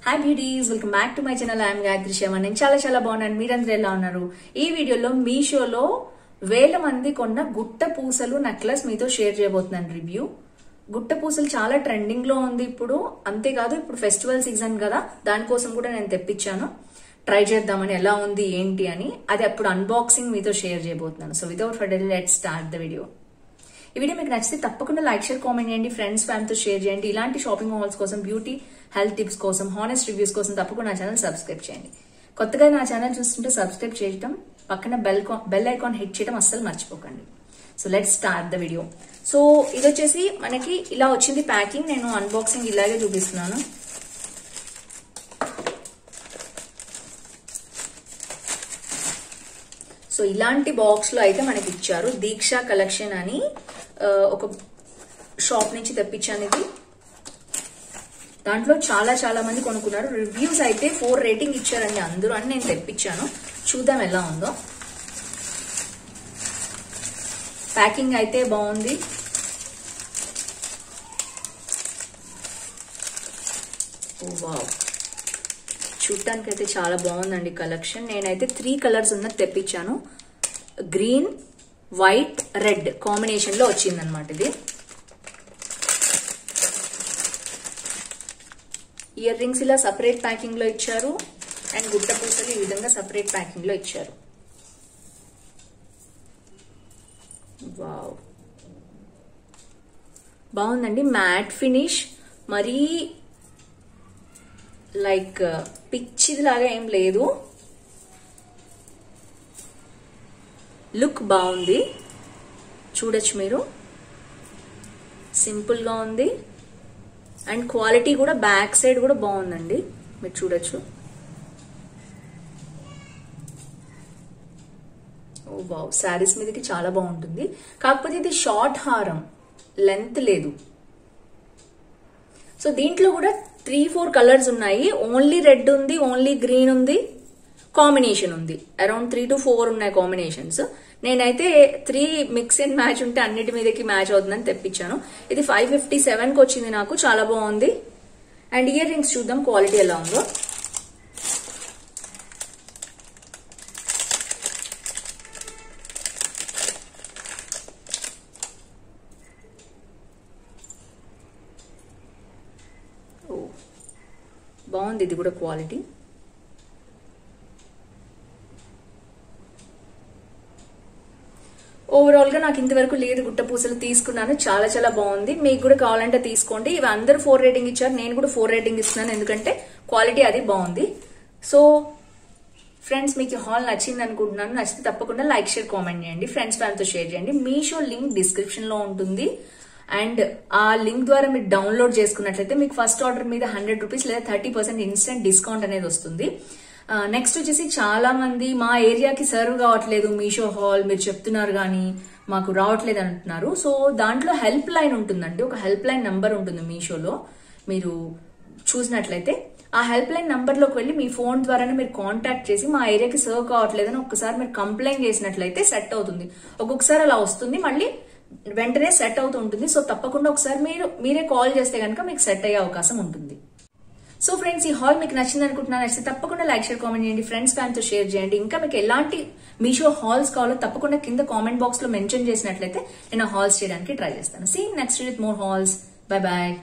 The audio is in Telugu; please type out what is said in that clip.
hi beauties welcome back to my channel I'm Gayatri Sharma నేను చాలా చాలా బాగున్నాను మీరందరూ ఎలా ఉన్నారు ఈ వీడియోలో మీషోలో వేల మంది కొన్న గుట్ట పూసలు నెక్లెస్ మీతో షేర్ చేయబోతున్నాను రివ్యూ గుట్ట పూసలు చాలా ట్రెండింగ్ లో ఉంది ఇప్పుడు అంతేకాదు ఇప్పుడు ఫెస్టివల్ సీజన్ కదా దానికోసం కూడా నేను తెప్పించాను ట్రై చేద్దామని ఎలా ఉంది ఏంటి అని అది అప్పుడు అన్బాక్సింగ్ మీతో షేర్ చేయబోతున్నాను so without for let start the video ఈ వీడియో మీకు నచ్చితే తప్పకుండా లైక్ షేర్ కామెంట్ చేయండి ఫ్రెండ్స్ ఫ్యామిలీతో షేర్ చేయండి ఇలాంటి షాపింగ్ మాల్స్ కోసం బ్యూటీ హెల్త్ టిప్స్ కోసం హానెస్ట్ రివ్యూస్ కోసం తప్పకుండా నా ఛానల్ సబ్స్క్రైబ్ చేయండి కొత్తగా నా ఛానల్ చూస్తుంటే సబ్స్క్రైబ్ చేయడం పక్కన బెల్ బెల్ ఐకాన్ హిట్ చేయడం అస్సలు మర్చిపోకండి so let start the video so ఇది వచ్చేసి మనకి ఇలా వచ్చింది ప్యాకింగ్ నేను అన్బాక్సింగ్ ఇలాగే చూపిస్తున్నాను సో ఇలాంటి బాక్స్ లో అయితే మనకి ఇచ్చారు దీక్ష కలెక్షన్ అని ఆ, ఒక షాప్ నుంచి తెప్పించాను ఇది దాంట్లో చాలా చాలా మంది కొనుక్కున్నారు రివ్యూస్ అయితే ఫోర్ రేటింగ్ ఇచ్చారండి అందరూ అని నేను తెప్పించాను చూద్దాం ఎలా ఉందో ప్యాకింగ్ అయితే బాగుంది ఓ వావ్ చూడటానికి అయితే చాలా బాగుందండి కలెక్షన్ నేనైతే త్రీ కలర్స్ ఉన్నది తెప్పించాను గ్రీన్ వైట్ రెడ్ కాంబినేషన్ లో వచ్చిందనమాట ఇది ఇయర్ రింగ్స్ ఇలా సపరేట్ ప్యాకింగ్ లో ఇచ్చారు అండ్ గుట్ట పూసలు ఈ విధంగా సపరేట్ ప్యాకింగ్ లో ఇచ్చారు వావ్ బాగుందండి మ్యాట్ ఫినిష్ మరీ లైక్ పిచ్చిది లాగా ఏం లేదు లుక్ బాగుంది చూడొచ్చు మీరు సింపుల్ గా ఉంది అండ్ క్వాలిటీ కూడా బ్యాక్ సైడ్ కూడా బాగుందండి మీరు చూడొచ్చు ఓ బావ్ శారీస్ మీదకి చాలా బాగుంటుంది కాకపోతే ఇది షార్ట్ హారం లెంత్ లేదు సో దీంట్లో కూడా త్రీ ఫోర్ కలర్స్ ఉన్నాయి ఓన్లీ రెడ్ ఉంది ఓన్లీ గ్రీన్ ఉంది కాంబినేషన్ ఉంది అరౌండ్ త్రీ టు ఫోర్ ఉన్నాయి కాంబినేషన్స్ నేనైతే త్రీ మిక్స్ అండ్ మ్యాచ్ ఉంటే అన్నిటి మీదకి మ్యాచ్ అవుతుందని తెప్పించాను ఇది ఫైవ్ ఫిఫ్టీ సెవెన్ కి వచ్చింది నాకు చాలా బాగుంది అండ్ ఇయర్ రింగ్స్ చూద్దాం క్వాలిటీ ఎలా ఉందో ఓ బాగుంది ఇది కూడా క్వాలిటీ ఓవరాల్ గా నాకు ఇంతవరకు లేదు గుట్ట పూసలు తీసుకున్నాను చాలా చాలా బాగుంది మీకు కూడా కావాలంటే తీసుకోండి ఇవి అందరూ ఫోర్ రేటింగ్ ఇచ్చారు నేను కూడా ఫోర్ రేటింగ్ ఇస్తున్నాను ఎందుకంటే క్వాలిటీ అది బాగుంది సో ఫ్రెండ్స్ మీకు హాల్ నచ్చింది అనుకుంటున్నాను నచ్చితే తప్పకుండా లైక్ షేర్ కామెంట్ చేయండి ఫ్రెండ్స్ ఫ్యాన్తో షేర్ చేయండి మీషో లింక్ డిస్క్రిప్షన్ లో ఉంటుంది అండ్ ఆ లింక్ ద్వారా మీరు డౌన్లోడ్ చేసుకున్నట్లయితే మీకు ఫస్ట్ ఆర్డర్ మీద హండ్రెడ్ రూపీస్ లేదా థర్టీ పర్సెంట్ ఇన్స్టెంట్ డిస్కౌంట్ అనేది వస్తుంది నెక్స్ట్ వచ్చేసి చాలా మంది మా ఏరియాకి సర్వ్ కావట్లేదు మీషో హాల్ మీరు చెప్తున్నారు కానీ మాకు రావట్లేదు అంటున్నారు సో దాంట్లో హెల్ప్ లైన్ ఉంటుందండి ఒక హెల్ప్ లైన్ నంబర్ ఉంటుంది మీషోలో మీరు చూసినట్లయితే ఆ హెల్ప్ లైన్ నంబర్లోకి వెళ్ళి మీ ఫోన్ ద్వారానే మీరు కాంటాక్ట్ చేసి మా ఏరియాకి సర్వ్ కావట్లేదని ఒక్కసారి మీరు కంప్లైంట్ చేసినట్లయితే సెట్ అవుతుంది ఒక్కొక్కసారి అలా వస్తుంది మళ్ళీ వెంటనే సెట్ అవుతూ ఉంటుంది సో తప్పకుండా ఒకసారి మీరు మీరే కాల్ చేస్తే కనుక మీకు సెట్ అయ్యే అవకాశం ఉంటుంది సో ఫ్రెండ్స్ ఈ హాల్ మీకు నచ్చింది అనుకుంటున్నాను నచ్చితే తప్పకుండా లైక్ షేర్ కామెంట్ చేయండి ఫ్రెండ్స్ ఫ్యాన్తో షేర్ చేయండి ఇంకా మీకు ఎలాంటి మీషో హాల్స్ కావాలో తప్పకుండా కింద కామెంట్ బాక్స్ లో మెన్షన్ చేసినట్లయితే నేను హాల్స్ చేయడానికి ట్రై చేస్తాను see next with more hauls bye bye